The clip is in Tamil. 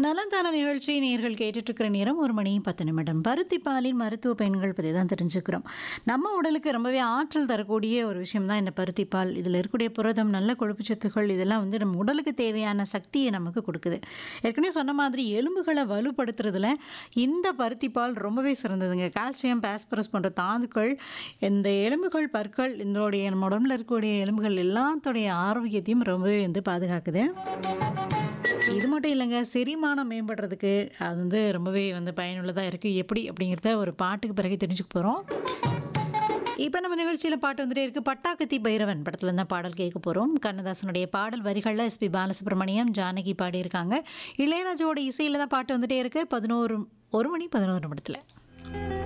நலந்தான நிகழ்ச்சி நேர்கள் கேட்டுட்டு இருக்கிற நேரம் ஒரு மணி பத்து நிமிடம் பருத்தி பாலின் மருத்துவ பயன்கள் பற்றி தான் தெரிஞ்சுக்கிறோம் நம்ம உடலுக்கு ரொம்பவே ஆற்றல் தரக்கூடிய ஒரு விஷயம் தான் இந்த பருத்தி பால் இதில் இருக்கக்கூடிய புரதம் நல்ல கொழுப்பு சத்துக்கள் இதெல்லாம் வந்து நம்ம உடலுக்கு தேவையான சக்தியை நமக்கு கொடுக்குது ஏற்கனவே சொன்ன மாதிரி எலும்புகளை வலுப்படுத்துறதுல இந்த பருத்தி பால் ரொம்பவே சிறந்ததுங்க கால்சியம் பாஸ்பரஸ் போன்ற தாதுக்கள் இந்த எலும்புகள் பற்கள் இதனுடைய நம்ம உடம்புல இருக்கக்கூடிய எலும்புகள் எல்லாத்தோடைய ஆரோக்கியத்தையும் ரொம்பவே வந்து பாதுகாக்குது இது மட்டும் இல்லைங்க செரிமானம் மேம்படுறதுக்கு அது வந்து ரொம்பவே வந்து பயனுள்ளதாக இருக்குது எப்படி அப்படிங்கிறத ஒரு பாட்டுக்கு பிறகு தெரிஞ்சுக்க போகிறோம் இப்போ நம்ம நிகழ்ச்சியில் பாட்டு வந்துட்டே இருக்குது பட்டாக்கத்தி பைரவன் படத்தில் இருந்தால் பாடல் கேட்க போகிறோம் கண்ணதாசனுடைய பாடல் வரிகளில் எஸ்பி பாலசுப்ரமணியம் ஜானகி பாடியிருக்காங்க இளையராஜாவோட இசையில் தான் பாட்டு வந்துட்டே இருக்குது பதினோரு ஒரு மணி பதினோரு நிமிடத்தில்